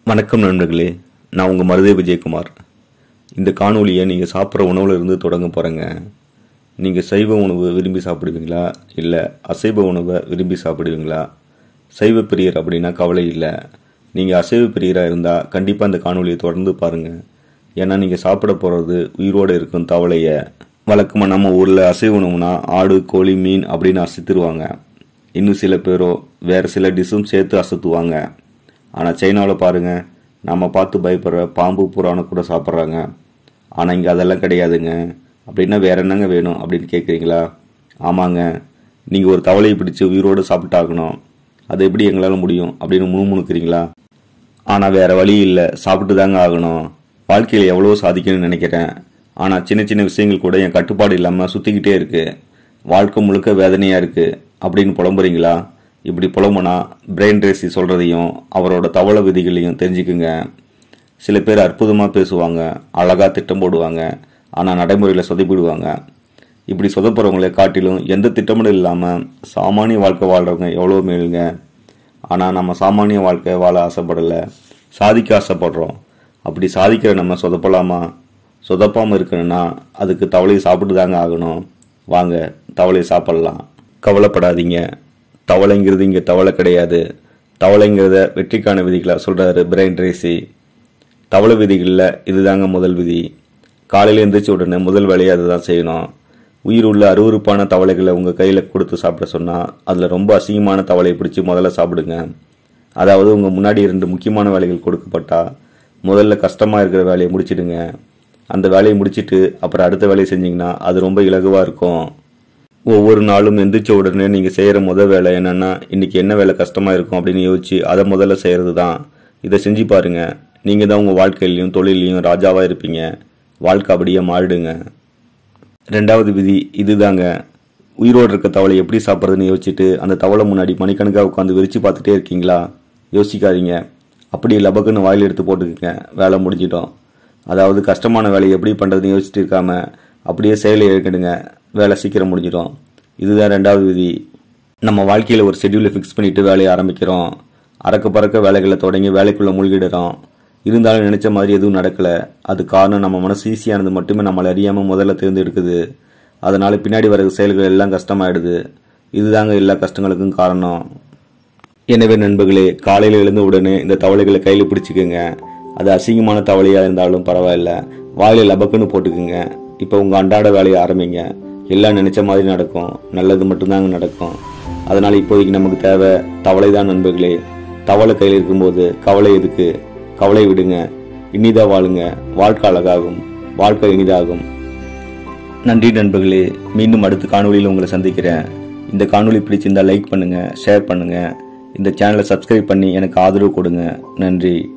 வணக்கம் நண்பர்களே நான் உங்கள் மருதே விஜயகுமார் இந்த காணொளியை நீங்கள் சாப்பிட்ற உணவுல இருந்து தொடங்க போகிறேங்க நீங்கள் சைவ உணவு விரும்பி சாப்பிடுவீங்களா இல்லை அசைவ உணவை விரும்பி சாப்பிடுவீங்களா சைவ பிரியர் அப்படின்னா கவலை இல்லை நீங்கள் அசைவ பிரியராக இருந்தால் கண்டிப்பாக இந்த காணொளியை தொடர்ந்து பாருங்கள் ஏன்னா நீங்கள் சாப்பிட போகிறது உயிரோடு இருக்கும் தவளையை வழக்கமாக நம்ம ஊரில் அசைவ உணவுனா ஆடு கோழி மீன் அப்படின்னு அசைத்துருவாங்க இன்னும் சில பேரோ வேறு சில டிஷ்ஷும் சேர்த்து அசத்துவாங்க ஆனால் சைனாவில் பாருங்க நம்ம பார்த்து பயப்படுற பாம்பு புறானை கூட சாப்பிட்றாங்க ஆனால் இங்கே அதெல்லாம் கிடையாதுங்க அப்படின்னா வேற என்னங்க வேணும் அப்படின்னு கேட்குறீங்களா ஆமாங்க நீங்கள் ஒரு தவளையை பிடிச்சி உயிரோடு சாப்பிட்டாகணும் அது எப்படி எங்களால் முடியும் அப்படின்னு முணுமுணுக்கிறீங்களா ஆனால் வேற வழி இல்லை சாப்பிட்டு தாங்க ஆகணும் வாழ்க்கையில் எவ்வளோ சாதிக்கணும்னு நினைக்கிறேன் ஆனால் சின்ன சின்ன விஷயங்கள் கூட என் கட்டுப்பாடு இல்லாமல் சுற்றிக்கிட்டே இருக்கு வாழ்க்கை முழுக்க வேதனையாக இருக்கு அப்படின்னு புலம்புறீங்களா இப்படி புலம்புனா பிரெயின் ரேசி சொல்கிறதையும் அவரோட தவள விதிகளையும் தெரிஞ்சுக்குங்க சில பேர் அற்புதமாக பேசுவாங்க அழகாக திட்டம் போடுவாங்க ஆனால் நடைமுறையில் சொதப்பிடுவாங்க இப்படி சொதப்புறவங்களை காட்டிலும் எந்த திட்டமும் இல்லாமல் சாமானிய வாழ்க்கை வாழ்கிறவங்க எவ்வளோ மேலுங்க ஆனால் நம்ம சாமானிய வாழ்க்கை வாழ ஆசைப்படலை சாதிக்க ஆசைப்படுறோம் அப்படி சாதிக்கிற நம்ம சொதப்பலாமா சொதப்பாமல் இருக்கணும்னா அதுக்கு தவளையை சாப்பிட்டு தாங்க ஆகணும் வாங்க தவளையை சாப்பிடலாம் கவலைப்படாதீங்க தவளைங்கிறது இங்கே தவளை கிடையாது தவளைங்கிறத வெற்றிக்கான விதிகளாக சொல்கிறாரு பிரைன் ரேசி தவளை விதிகளில் இதுதாங்க முதல் விதி காலையில் எந்திரிச்ச உடனே முதல் வேலையை அதுதான் செய்யணும் உயிர் உள்ள அருவருப்பான தவளைகளை உங்கள் கையில் கொடுத்து சாப்பிட சொன்னால் அதில் ரொம்ப அசிங்கமான தவளையை பிடிச்சி முதல்ல சாப்பிடுங்க அதாவது உங்கள் முன்னாடி இரண்டு முக்கியமான வேலைகள் கொடுக்கப்பட்டா முதல்ல கஷ்டமாக இருக்கிற வேலையை முடிச்சிடுங்க அந்த வேலையை முடிச்சிட்டு அப்புறம் அடுத்த வேலையை செஞ்சீங்கன்னா அது ரொம்ப இலகுவாக இருக்கும் ஒவ்வொரு நாளும் எந்திரிச்ச உடனே நீங்கள் செய்கிற முதல் வேலை என்னென்னா இன்றைக்கி என்ன வேலை கஷ்டமாக இருக்கும் அப்படின்னு யோசிச்சு அதை முதல்ல செய்கிறது தான் இதை செஞ்சு பாருங்க நீங்கள் தான் உங்கள் வாழ்க்கையிலையும் தொழிலையும் ராஜாவாக இருப்பீங்க வாழ்க்கை அப்படியே மாறிடுங்க ரெண்டாவது விதி இதுதாங்க உயிரோடு இருக்க தவளை எப்படி சாப்பிட்றதுன்னு யோசிச்சுட்டு அந்த தவளை முன்னாடி மணிக்கணக்காக உட்காந்து விரிச்சு பார்த்துட்டே இருக்கீங்களா யோசிக்காதீங்க அப்படியே லபக்குன்னு வாயில் எடுத்து போட்டுக்கங்க வேலை முடிஞ்சிட்டோம் அதாவது கஷ்டமான வேலையை எப்படி பண்ணுறதுன்னு யோசிச்சுட்டு இருக்காம அப்படியே செயலை இழக்கிடுங்க வேலை சீக்கிரம் முடிஞ்சிடும் இதுதான் ரெண்டாவது விதி நம்ம வாழ்க்கையில் ஒரு ஷெட்யூலை ஃபிக்ஸ் பண்ணிட்டு வேலையை ஆரம்பிக்கிறோம் அறக்க பறக்க வேலைகளை தொடங்கி வேலைக்குள்ளே மூழ்கிடுறோம் இருந்தாலும் நினைச்ச மாதிரி எதுவும் நடக்கல அது காரணம் நம்ம மனசு ஈஸியானது மட்டுமே நம்மளை அறியாமல் முதல்ல தேர்ந்தெடுக்குது அதனால பின்னாடி வர செயல்கள் எல்லாம் கஷ்டமாயிடுது இதுதாங்க எல்லா கஷ்டங்களுக்கும் காரணம் எனவே நண்பர்களே காலையில் எழுந்த உடனே இந்த தவளைகளை கையில் பிடிச்சிக்கோங்க அது அசிங்கமான தவளையாக இருந்தாலும் பரவாயில்ல வாயில லபக்குன்னு போட்டுக்குங்க இப்போ உங்கள் அன்றாட வேலையை ஆரம்பிங்க எல்லாம் நினைச்ச மாதிரி நடக்கும் நல்லது மட்டும்தாங்க நடக்கும் அதனால் இப்போதைக்கு நமக்கு தேவை தவளை தான் நண்பர்களே தவளை கையில் இருக்கும்போது கவலை எதுக்கு கவலை விடுங்க இனிதா வாழுங்க வாழ்க்கை அழகாகும் வாழ்க்கை இனிதாகும் நன்றி நண்பர்களே மீண்டும் அடுத்த காணொளியில் உங்களை சந்திக்கிறேன் இந்த காணொளி பிடிச்சிருந்தா லைக் பண்ணுங்க ஷேர் பண்ணுங்க இந்த சேனலை சப்ஸ்கிரைப் பண்ணி எனக்கு ஆதரவு கொடுங்க நன்றி